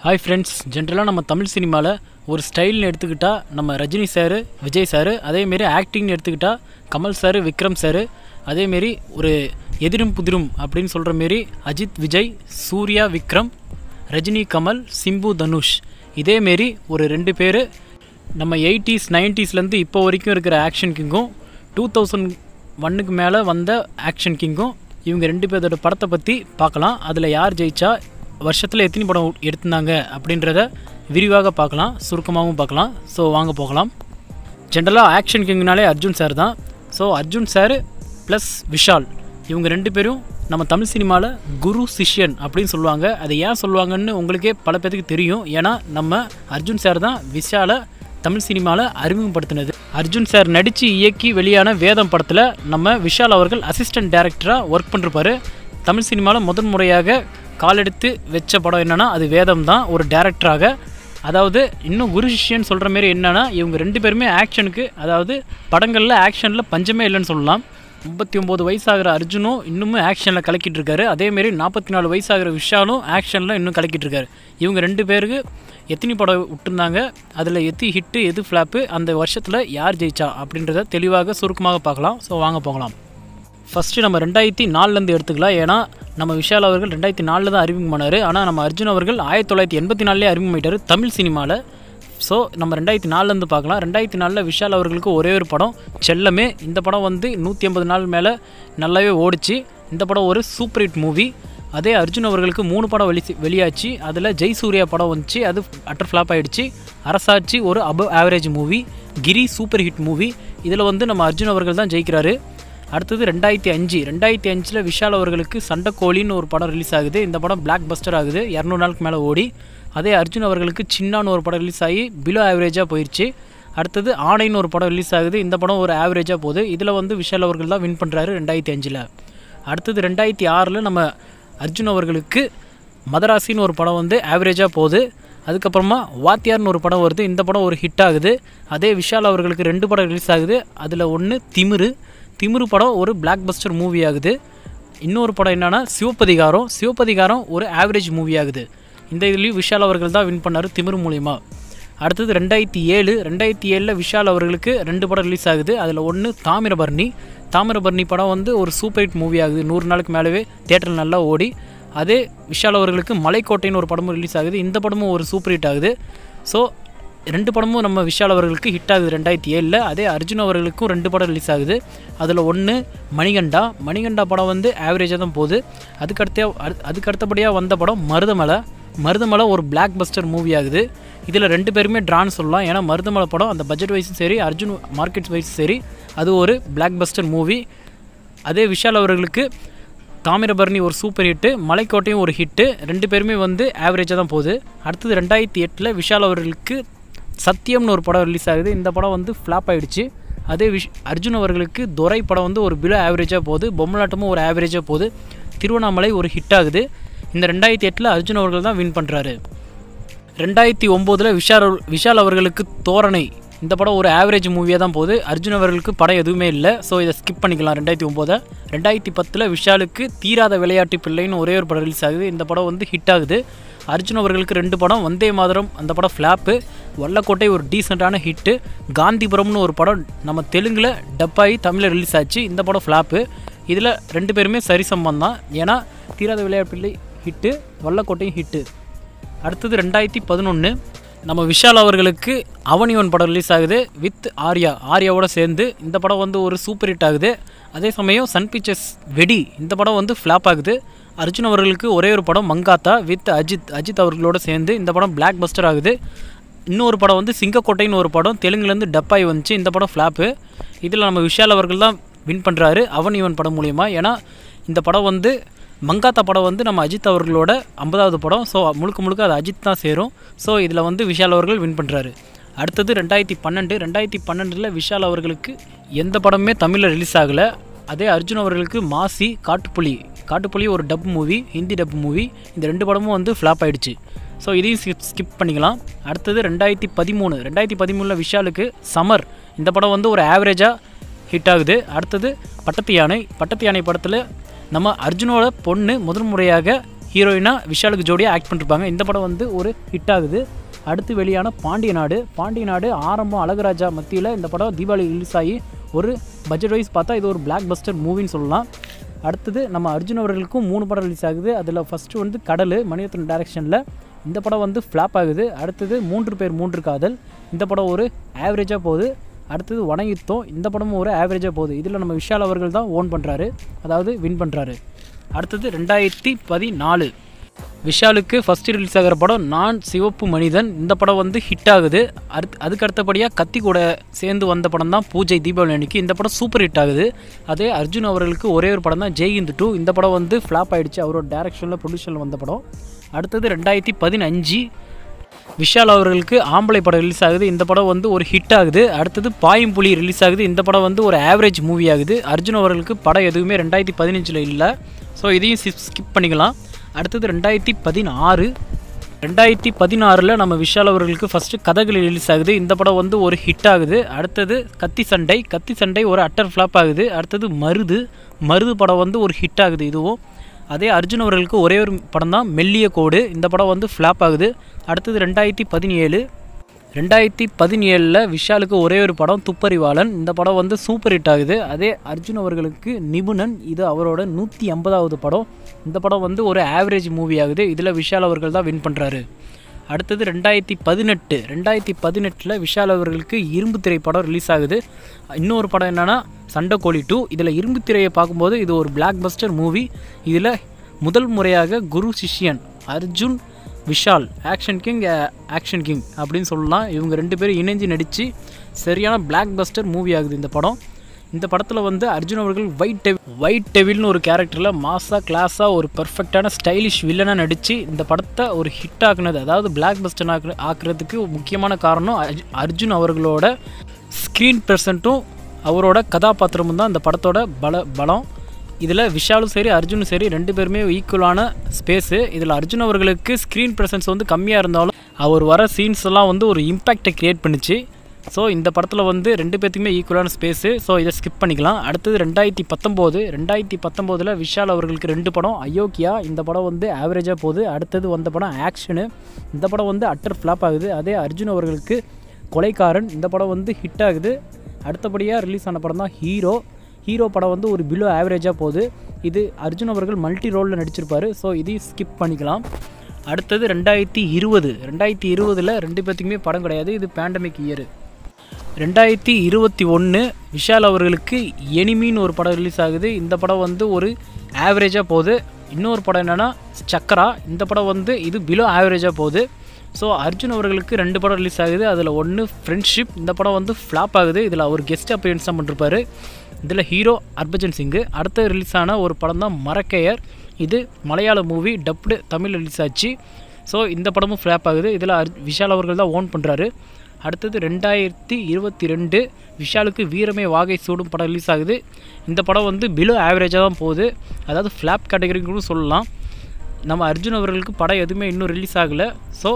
hi friends ஜென்ரலாக நம்ம தமிழ் சினிமாவில் ஒரு ஸ்டைல்னு எடுத்துக்கிட்டால் நம்ம ரஜினி சார் விஜய் சார் அதேமாரி ஆக்டிங்னு எடுத்துக்கிட்டால் கமல் சார் விக்ரம் சார் அதேமாரி ஒரு எதிரும் புதிரும் அப்படின்னு சொல்கிற மாரி அஜித் விஜய் சூர்யா விக்ரம் ரஜினி கமல் சிம்பு தனுஷ் இதேமாரி ஒரு ரெண்டு பேர் நம்ம எயிட்டிஸ் நைன்ட்டீஸ்லேருந்து இப்போ வரைக்கும் இருக்கிற ஆக்ஷன் கிங்கும் டூ தௌசண்ட் ஒன்னுக்கு மேலே வந்த ஆக்ஷன் கிங்கும் இவங்க ரெண்டு பேர்த்தோட படத்தை பற்றி பார்க்கலாம் அதில் யார் ஜெயிச்சா வருஷத்தில் எத்தனை படம் எடுத்திருந்தாங்க அப்படின்றத விரிவாக பார்க்கலாம் சுருக்கமாகவும் பார்க்கலாம் ஸோ வாங்க போகலாம் ஜென்ரலாக ஆக்ஷன் கிங்னாலே அர்ஜுன் சார் தான் so Arjun sir plus Vishal இவங்க ரெண்டு பேரும் நம்ம தமிழ் சினிமாவில் குரு சிஷ்யன் அப்படின்னு சொல்லுவாங்க அதை ஏன் சொல்லுவாங்கன்னு உங்களுக்கே பல பேருக்கு தெரியும் ஏன்னா நம்ம அர்ஜுன் சார் தான் விஷாலை தமிழ் சினிமாவில் அறிமுகப்படுத்தினது அர்ஜுன் சார் நடித்து இயக்கி வெளியான வேதம் படத்தில் நம்ம விஷால் அவர்கள் அசிஸ்டன்ட் டைரக்டராக ஒர்க் பண்ணிருப்பாரு தமிழ் சினிமாவில் முதன் முறையாக காலெடுத்து வச்ச படம் என்னென்னா அது வேதம் தான் ஒரு டேரக்டராக அதாவது இன்னும் குரு சிஷ்யன் சொல்கிற மாரி என்னென்னா இவங்க ரெண்டு பேருமே ஆக்ஷனுக்கு அதாவது படங்களில் ஆக்ஷனில் பஞ்சமே இல்லைன்னு சொல்லலாம் முப்பத்தி ஒம்பது வயசாகிற அர்ஜுனும் இன்னுமும் ஆக்ஷனில் கலக்கிட்டு இருக்காரு அதேமாரி நாற்பத்தி நாலு வயசாகிற விஷாலும் ஆக்ஷனில் இன்னும் கலக்கிட்டு இருக்காரு இவங்க ரெண்டு பேருக்கு எத்தனை படம் விட்டுருந்தாங்க அதில் எத்தி ஹிட்டு எது ஃப்ளாப்பு அந்த வருஷத்தில் யார் ஜெயிச்சா அப்படின்றத தெளிவாக சுருக்கமாக பார்க்கலாம் ஸோ வாங்க போகலாம் ஃபஸ்ட்டு நம்ம ரெண்டாயிரத்தி நாலுலேருந்து எடுத்துக்கலாம் ஏன்னா நம்ம விஷால் அவர்கள் ரெண்டாயிரத்தி நாலில் தான் அறிமுகம் பண்ணார் ஆனால் நம்ம அர்ஜுன் அவர்கள் ஆயிரத்தி தொள்ளாயிரத்தி எண்பத்தி நாலுலேயே அறிமுகமாயிட்டார் தமிழ் சினிமாவில் ஸோ நம்ம ரெண்டாயிரத்தி நாலுலேருந்து பார்க்கலாம் ரெண்டாயிரத்தி நாலில் விஷால் அவர்களுக்கு ஒரே ஒரு படம் செல்லமே இந்த படம் வந்து நூற்றி ஐம்பது நாள் மேலே நல்லாவே ஓடிச்சு இந்த படம் ஒரு சூப்பர் ஹிட் மூவி அதே அர்ஜுன் அவர்களுக்கு மூணு படம் வெளி வெளியாச்சு அதில் ஜெய் சூர்யா படம் வந்துச்சு அது அட்டர் ஃப்ளாப் ஆகிடுச்சு அரசாட்சி ஒரு above average movie Giri super hit movie இதில் வந்து நம்ம அர்ஜுன் அவர்கள் தான் ஜெயிக்கிறாரு அடுத்தது ரெண்டாயிரத்தி அஞ்சு ரெண்டாயிரத்தி அஞ்சில் விஷால் அவர்களுக்கு சண்டைக்கோழின்னு ஒரு படம் ரிலீஸ் ஆகுது இந்த படம் பிளாக் பஸ்டர் ஆகுது இரநூறு நாளுக்கு மேலே ஓடி அதே அர்ஜுன் அவர்களுக்கு சின்னான்னு ஒரு படம் ரிலீஸ் ஆகி பிலோ ஆவரேஜாக போயிடுச்சு அடுத்தது ஆணைன்னு ஒரு படம் ரிலீஸ் ஆகுது இந்த படம் ஒரு ஆவரேஜாக போகுது இதில் வந்து விஷால் அவர்கள் தான் வின் பண்ணுறாரு ரெண்டாயிரத்தி அஞ்சில் அடுத்தது ரெண்டாயிரத்தி ஆறில் நம்ம அர்ஜுன் அவர்களுக்கு மதராசின்னு ஒரு படம் வந்து ஆவரேஜாக போகுது அதுக்கப்புறமா வாத்தியார்னு ஒரு படம் வருது இந்த படம் ஒரு ஹிட் ஆகுது அதே விஷால் அவர்களுக்கு ரெண்டு படம் ரிலீஸ் ஆகுது அதில் ஒன்று திமிரு திமிரு படம் ஒரு பிளாக் பஸ்டர் மூவி ஆகுது இன்னொரு படம் என்னென்னா சிவப்பதிகாரம் சிவப்பதிகாரம் ஒரு ஆவரேஜ் மூவி ஆகுது இந்த இதுலேயும் விஷால் அவர்கள் தான் வின் பண்ணார் திமிரு மூலிமா அடுத்தது ரெண்டாயிரத்தி ஏழு ரெண்டாயிரத்தி ஏழில் விஷால் அவர்களுக்கு ரெண்டு படம் ரிலீஸ் ஆகுது அதில் ஒன்று தாமிரபரணி தாமிரபரணி படம் வந்து ஒரு சூப்பர் ஹிட் மூவி ஆகுது நூறு நாளுக்கு மேலவே தேட்டரில் நல்லா ஓடி அதே விஷால் அவர்களுக்கு மலைக்கோட்டைன்னு ஒரு படமும் ரிலீஸ் ஆகுது இந்த படமும் ஒரு சூப்பர் ஹிட் ஆகுது ஸோ ரெண்டு படமும் நம்ம விஷால் அவர்களுக்கு ஹிட் ஆகுது ரெண்டாயிரத்தி ஏழில் அதே அர்ஜுன் அவர்களுக்கும் ரெண்டு படம் ரிலீஸ் ஆகுது அதில் ஒன்று மணிகண்டா மணிகண்டா படம் வந்து ஆவரேஜாக தான் போகுது அதுக்கடுத்த அதுக்கு அடுத்தபடியாக வந்த படம் மருதமலை மருதமலை ஒரு பிளாக் பஸ்டர் மூவி ஆகுது இதில் ரெண்டு பேருமே ட்ரான்னு சொல்லலாம் ஏன்னா மருதமலை படம் அந்த பட்ஜெட் வைஸும் சரி அர்ஜுன் மார்க்கெட் வைஸும் சரி அது ஒரு பிளாக் பஸ்டர் மூவி அதே விஷால் அவர்களுக்கு தாமிரபரணி ஒரு சூப்பர் ஹிட்டு மலைக்கோட்டையும் ஒரு ஹிட்டு ரெண்டு பேருமே வந்து ஆவரேஜாக தான் போகுது அடுத்தது ரெண்டாயிரத்தி எட்டில் விஷால் அவர்களுக்கு சத்தியம்னு ஒரு படம் ரிலீஸ் ஆகுது இந்த படம் வந்து ஃப்ளாப் ஆகிடுச்சு அதே விஷ் அர்ஜுன் அவர்களுக்கு துரை படம் வந்து ஒரு பிலோ ஆவரேஜாக போகுது பொம்மலாட்டமும் ஒரு ஆவரேஜாக போகுது திருவண்ணாமலை ஒரு ஹிட் ஆகுது இந்த ரெண்டாயிரத்தி எட்டில் அர்ஜுன் அவர்கள் தான் வின் பண்ணுறாரு ரெண்டாயிரத்தி ஒம்போதில் விஷால் விஷால் அவர்களுக்கு தோரணை இந்த படம் ஒரு ஆவரேஜ் மூவியாக தான் போகுது அர்ஜுன் அவர்களுக்கு படம் எதுவுமே இல்லை ஸோ இதை ஸ்கிப் பண்ணிக்கலாம் ரெண்டாயிரத்தி ஒம்போதை ரெண்டாயிரத்தி பத்தில் விஷாலுக்கு தீராத விளையாட்டு பிள்ளைன்னு ஒரே ஒரு படம் ரிலீஸ் ஆகுது இந்த படம் வந்து ஹிட் ஆகுது அர்ஜுன் அவர்களுக்கு ரெண்டு படம் வந்தே மாதரம் அந்த படம் ஃப்ளாப்பு வல்லக்கோட்டை ஒரு டீசெண்டான ஹிட்டு காந்திபுரம்னு ஒரு படம் நம்ம தெலுங்கில் டப்பாகி தமிழில் ரிலீஸ் ஆச்சு இந்த படம் ஃப்ளாப்பு இதில் ரெண்டு பேருமே சரிசம்பம் தான் ஏன்னா தீராத விளையாட்டு பிள்ளை ஹிட்டு வல்லக்கோட்டையும் ஹிட்டு அடுத்தது ரெண்டாயிரத்தி பதினொன்று நம்ம விஷால் அவர்களுக்கு அவனிவன் படம் ரிலீஸ் ஆகுது வித் ஆர்யா ஆர்யாவோட சேர்ந்து இந்த படம் வந்து ஒரு சூப்பர் ஹிட் ஆகுது அதே சமயம் சன் பிக்சர்ஸ் வெடி இந்த படம் வந்து ஃப்ளாப் ஆகுது அர்ஜுன் அவர்களுக்கு ஒரே ஒரு படம் மங்காத்தா வித் அஜித் அஜித் அவர்களோட சேர்ந்து இந்த படம் பிளாக் பஸ்டர் ஆகுது இன்னொரு படம் வந்து சிங்கக்கோட்டைன்னு ஒரு படம் தெலுங்குலேருந்து டப்பாய் வந்துச்சு இந்த படம் ஃப்ளாப்பு இதில் நம்ம விஷால் அவர்கள் தான் வின் பண்ணுறாரு அவன் இவன் படம் மூலிமா ஏன்னா இந்த படம் வந்து மங்காத்தா படம் வந்து நம்ம அஜித் அவர்களோட ஐம்பதாவது படம் ஸோ முழுக்க முழுக்க அது அஜித் தான் சேரும் ஸோ இதில் வந்து விஷால் அவர்கள் வின் பண்ணுறாரு அடுத்தது ரெண்டாயிரத்தி பன்னெண்டு ரெண்டாயிரத்தி பன்னெண்டில் விஷால் அவர்களுக்கு எந்த படமே தமிழில் ரிலீஸ் ஆகலை அதே அர்ஜுன் அவர்களுக்கு மாசி காட்டுப்புலி காட்டுப்புலி ஒரு dub movie Hindi dub movie இந்த ரெண்டு படமும் வந்து ஃப்ளாப் ஆகிடுச்சு ஸோ இதையும் ஸ்கிப் ஸ்கிப் பண்ணிக்கலாம் அடுத்தது ரெண்டாயிரத்தி பதிமூணு ரெண்டாயிரத்தி பதிமூணில் விஷாலுக்கு சமர் இந்த படம் வந்து ஒரு ஆவரேஜாக ஹிட் ஆகுது அடுத்தது பட்டத்து யானை பட்டத்து யானை படத்தில் நம்ம அர்ஜுனோட பொண்ணு முதல் முறையாக ஹீரோயினாக விஷாலுக்கு ஜோடியாக ஆக்ட் பண்ணிருப்பாங்க இந்த படம் வந்து ஒரு ஹிட் ஆகுது அடுத்து வெளியான பாண்டிய நாடு பாண்டிய நாடு ஆரம்பம் அழகராஜா மத்தியில் இந்த படம் தீபாவளி ரிலீஸ் ஆகி ஒரு பட்ஜெட் வைஸ் பார்த்தா இது ஒரு பிளாக் பஸ்டர் மூவின்னு சொல்லலாம் அடுத்தது நம்ம அர்ஜுன் அவர்களுக்கும் மூணு படம் ரிலீஸ் ஆகுது அதில் ஃபஸ்ட்டு வந்து கடல் மணிரத்னம் டைரக்ஷனில் இந்த படம் வந்து ஃப்ளாப் ஆகுது அடுத்தது மூன்று பேர் மூன்று காதல் இந்த படம் ஒரு ஆவரேஜாக போகுது அடுத்தது வனயுத்தம் இந்த படமும் ஒரு ஆவரேஜாக போகுது இதில் நம்ம விஷால் அவர்கள் தான் ஓன் பண்ணுறாரு அதாவது வின் பண்ணுறாரு அடுத்தது ரெண்டாயிரத்தி பதினாலு விஷாலுக்கு ஃபஸ்ட்டு ரிலீஸ் ஆகிற படம் நான் சிவப்பு மனிதன் இந்த படம் வந்து ஹிட் ஆகுது அடுத்து அதுக்கு அடுத்தபடியாக கத்தி கூட சேர்ந்து வந்த படம் தான் பூஜை தீபாவளி அன்னைக்கு இந்த படம் சூப்பர் ஹிட் ஆகுது அதே அர்ஜுன் அவர்களுக்கு ஒரே ஒரு படம் தான் ஜெய் இந்து டூ இந்த படம் வந்து ஃப்ளாப் ஆயிடுச்சு அவரோட டேரக்ஷனில் ப்ரொடியூஷனில் வந்த படம் அடுத்தது ரெண்டாயிரத்தி பதினஞ்சு விஷால் அவர்களுக்கு ஆம்பளை படம் ரிலீஸ் ஆகுது இந்த படம் வந்து ஒரு ஹிட் ஆகுது அடுத்தது பாயும் புலி ரிலீஸ் ஆகுது இந்த படம் வந்து ஒரு ஆவரேஜ் மூவி ஆகுது அர்ஜுன் அவர்களுக்கு படம் எதுவுமே ரெண்டாயிரத்தி பதினஞ்சில் இல்லை ஸோ இதையும் ஸ்கிப் பண்ணிக்கலாம் அடுத்தது ரெண்டாயிரத்தி பதினாறு ரெண்டாயிரத்தி பதினாறில் நம்ம விஷால் அவர்களுக்கு ஃபஸ்ட்டு கதகளி ரிலீஸ் ஆகுது இந்த படம் வந்து ஒரு ஹிட் ஆகுது அடுத்தது கத்தி சண்டை கத்தி சண்டை ஒரு அட்டர் ஃப்ளாப் ஆகுது அடுத்தது மருது மருது படம் வந்து ஒரு ஹிட் ஆகுது இதுவும் அதே அர்ஜுன் அவர்களுக்கு ஒரே ஒரு படம் தான் மெல்லிய கோடு இந்த படம் வந்து ஃப்ளாப் ஆகுது அடுத்தது ரெண்டாயிரத்தி பதினேழு ரெண்டாயிரத்தி பதினேழில் விஷாலுக்கு ஒரே ஒரு படம் துப்பறிவாளன் இந்த படம் வந்து சூப்பர் ஹிட் ஆகுது அதே அர்ஜுன் அவர்களுக்கு நிபுணன் இது அவரோட நூற்றி ஐம்பதாவது படம் இந்த படம் வந்து ஒரு ஆவரேஜ் மூவி ஆகுது இதில் விஷால் அவர்கள் தான் வின் பண்ணுறாரு அடுத்தது ரெண்டாயிரத்தி பதினெட்டு ரெண்டாயிரத்தி பதினெட்டில் விஷால் அவர்களுக்கு இரும்பு திரை படம் ரிலீஸ் ஆகுது இன்னொரு படம் என்னென்னா சண்டைக்கோழி டூ இதில் இரும்பு திரையை பார்க்கும்போது இது ஒரு பிளாக் பஸ்டர் மூவி இதில் முதல் முறையாக குரு சிஷ்யன் Arjun Vishal action king action king அப்படின்னு சொல்லலாம் இவங்க ரெண்டு பேரும் இணைஞ்சு நடித்து சரியான பிளாக் பஸ்டர் மூவி ஆகுது இந்த படம் இந்த படத்தில் வந்து அர்ஜுன் அவர்கள் ஒயிட் டெவி ஒயிட் டெவில்னு ஒரு கேரக்டரில் மாஸாக கிளாஸாக ஒரு பர்ஃபெக்டான ஸ்டைலிஷ் வில்லனாக நடித்து இந்த படத்தை ஒரு ஹிட் ஆக்குனது அதாவது பிளாக் பஸ்டர் ஆக்கு ஆக்குறதுக்கு முக்கியமான காரணம் அர்ஜ்- அர்ஜுன் அவர்களோட ஸ்க்ரீன் ப்ரெசண்ட்டும் அவரோட கதாபாத்திரமும் தான் இந்த படத்தோட பல பலம் இதில் விஷாலும் சரி அர்ஜுனும் சரி ரெண்டு பேருமே ஈக்குவலான ஸ்பேஸு இதில் அர்ஜுன் அவர்களுக்கு ஸ்க்ரீன் ப்ரெசன்ஸ் வந்து கம்மியாக இருந்தாலும் அவர் வர சீன்ஸ் எல்லாம் வந்து ஒரு இம்பேக்டை க்ரியேட் பண்ணுச்சு ஸோ இந்த படத்தில் வந்து ரெண்டு பேர்த்துக்குமே ஈக்குவலான ஸ்பேஸு ஸோ இதை ஸ்கிப் பண்ணிக்கலாம் அடுத்தது ரெண்டாயிரத்தி பத்தொம்போது ரெண்டாயிரத்தி பத்தொம்போதில் விஷால் அவர்களுக்கு ரெண்டு படம் அயோக்கியா இந்த படம் வந்து ஆவரேஜாக போகுது அடுத்தது வந்த படம் ஆக்ஷனு இந்த படம் வந்து அட்டர் ஃப்ளாப் ஆகுது அதே அர்ஜுன் அவர்களுக்கு கொலைக்காரன் இந்த படம் வந்து ஹிட் ஆகுது அடுத்தபடியாக ரிலீஸ் ஆன படம் தான் ஹீரோ ஹீரோ படம் வந்து ஒரு பிலோ ஆவரேஜாக போகுது இது அர்ஜுன் அவர்கள் மல்டி ரோலில் நடிச்சிருப்பாரு ஸோ இதையும் ஸ்கிப் பண்ணிக்கலாம் அடுத்தது ரெண்டாயிரத்தி இருபது ரெண்டாயிரத்தி இருபதில் ரெண்டு பேர்த்துக்குமே படம் கிடையாது இது பேண்டமிக் இயர் ரெண்டாயிரத்தி இருபத்தி ஒன்று விஷால் அவர்களுக்கு எனிமின்னு ஒரு படம் ரிலீஸ் ஆகுது இந்த படம் வந்து ஒரு ஆவரேஜாக போகுது இன்னொரு படம் என்னென்னா சக்கரா இந்த படம் வந்து இது பிலோ ஆவரேஜாக போகுது ஸோ அர்ஜுன் அவர்களுக்கு ரெண்டு படம் ரிலீஸ் ஆகுது அதில் ஒன்று ஃப்ரெண்ட்ஷிப் இந்த படம் வந்து ஃப்ளாப் ஆகுது இதில் அவர் கெஸ்ட் அப்பியன்ஸ் தான் பண்ணிருப்பாரு இதில் ஹீரோ ஹர்பஜன் சிங்கு அடுத்து ரிலீஸ் ஆன ஒரு படம் தான் மரக்கையர் இது மலையாள மூவி டப்டு தமிழ் ரிலீஸ் ஆச்சு ஸோ இந்த படமும் ஃப்ளாப் ஆகுது இதில் அர் விஷால் அவர்கள் தான் ஓன் பண்ணுறாரு அடுத்தது ரெண்டாயிரத்தி இருபத்தி ரெண்டு விஷாலுக்கு வீரமே வாகை சூடும் படம் ரிலீஸ் ஆகுது இந்த படம் வந்து பிலோ ஆவரேஜாக தான் போகுது அதாவது ஃப்ளாப் கேட்டகரின்னு கூட சொல்லலாம் நம்ம அர்ஜுன் அவர்களுக்கு படம் எதுவுமே இன்னும் ரிலீஸ் ஆகலை ஸோ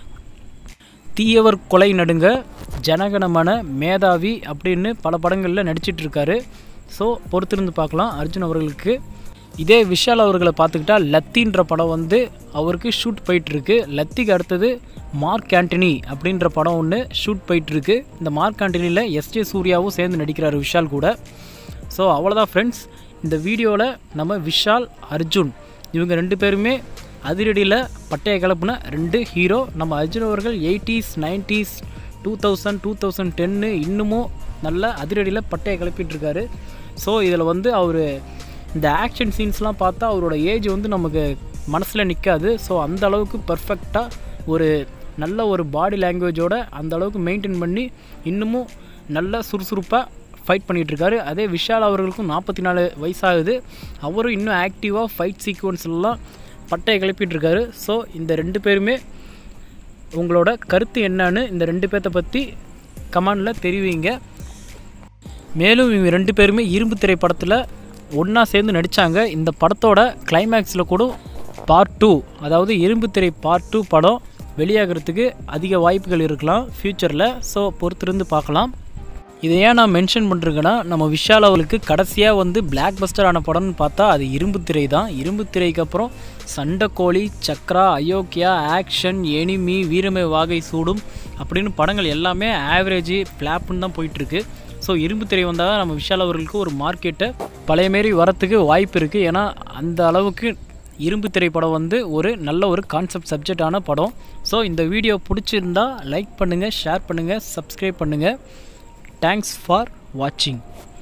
தீயவர் கொலை நடுங்க ஜனகணமன மேதாவி அப்படின்னு பல படங்களில் நடிச்சிட்டு இருக்காரு ஸோ பொறுத்திருந்து பார்க்கலாம் அர்ஜுன் அவர்களுக்கு இதே விஷால் அவர்களை பார்த்துக்கிட்டா லத்தின்ற படம் வந்து அவருக்கு ஷூட் போயிட்டுருக்கு லத்திக்கு அடுத்தது மார்க் ஆண்டனி அப்படின்ற படம் ஒன்று ஷூட் போயிட்டுருக்கு இந்த மார்க் ஆண்டனியில் எஸ்ஜே சூர்யாவும் சேர்ந்து நடிக்கிறாரு விஷால் கூட ஸோ அவ்வளோதான் ஃப்ரெண்ட்ஸ் இந்த வீடியோவில் நம்ம விஷால் அர்ஜுன் இவங்க ரெண்டு பேருமே அதிரடியில் பட்டைய கிளப்புன ரெண்டு ஹீரோ நம்ம அர்ஜுன் அவர்கள் eighties nineties two thousand two thousand டென்னு இன்னமும் நல்ல அதிரடியில் பட்டைய கிளப்பிட்டு இருக்காரு ஸோ இதில் வந்து அவர் இந்த ஆக்ஷன் சீன்ஸ்லாம் பார்த்தா அவரோட ஏஜ் வந்து நமக்கு மனசில் நிற்காது ஸோ அந்த அளவுக்கு பர்ஃபெக்டாக ஒரு நல்ல ஒரு பாடி லாங்குவேஜோட அந்த அளவுக்கு மெயின்டைன் பண்ணி இன்னமும் நல்ல சுறுசுறுப்பாக ஃபைட் பண்ணிகிட்டு இருக்காரு அதே விஷால் அவர்களுக்கும் நாற்பத்தி நாலு வயசாகுது அவரும் இன்னும் ஆக்டிவாக ஃபைட் சீக்வன்ஸ்லாம் பட்டையை கிளப்பிட்டு இருக்காரு ஸோ இந்த ரெண்டு பேருமே உங்களோட கருத்து என்னன்னு இந்த ரெண்டு பேர்த்த பற்றி கமெண்டில் தெரிவிங்க மேலும் இவங்க ரெண்டு பேருமே இரும்பு திரைப்படத்தில் ஒன்றா சேர்ந்து நடித்தாங்க இந்த படத்தோட கிளைமேக்ஸில் கூட பார்ட் டூ அதாவது இரும்பு திரை பார்ட் டூ படம் வெளியாகிறதுக்கு அதிக வாய்ப்புகள் இருக்கலாம் ஃப்யூச்சரில் ஸோ பொறுத்திருந்து பார்க்கலாம் இதை ஏன் நான் மென்ஷன் பண்ணிருக்கேன்னா நம்ம விஷால் அவர்களுக்கு கடைசியாக வந்து பிளாக் பஸ்டர் ஆன படம்னு பார்த்தா அது இரும்பு திரை தான் இரும்பு திரைக்கு அப்புறம் சண்டைக்கோழி சக்ரா அயோக்கியா ஆக்ஷன் எனிமி வீரமே வாகை சூடும் அப்படின்னு படங்கள் எல்லாமே ஆவரேஜ் ஃப்ளாப்புன்னு தான் போயிட்டுருக்கு ஸோ இரும்பு திரை வந்தால் தான் நம்ம விஷால் அவர்களுக்கு ஒரு மார்க்கெட்டை பழைய மாரி வரத்துக்கு வாய்ப்பு இருக்குது ஏன்னா அந்த அளவுக்கு இரும்பு திரைப்படம் வந்து ஒரு நல்ல ஒரு கான்செப்ட் சப்ஜெக்டான படம் ஸோ இந்த வீடியோ பிடிச்சிருந்தா லைக் பண்ணுங்கள் ஷேர் பண்ணுங்கள் சப்ஸ்கிரைப் பண்ணுங்கள் தேங்க்ஸ் ஃபார் வாட்சிங்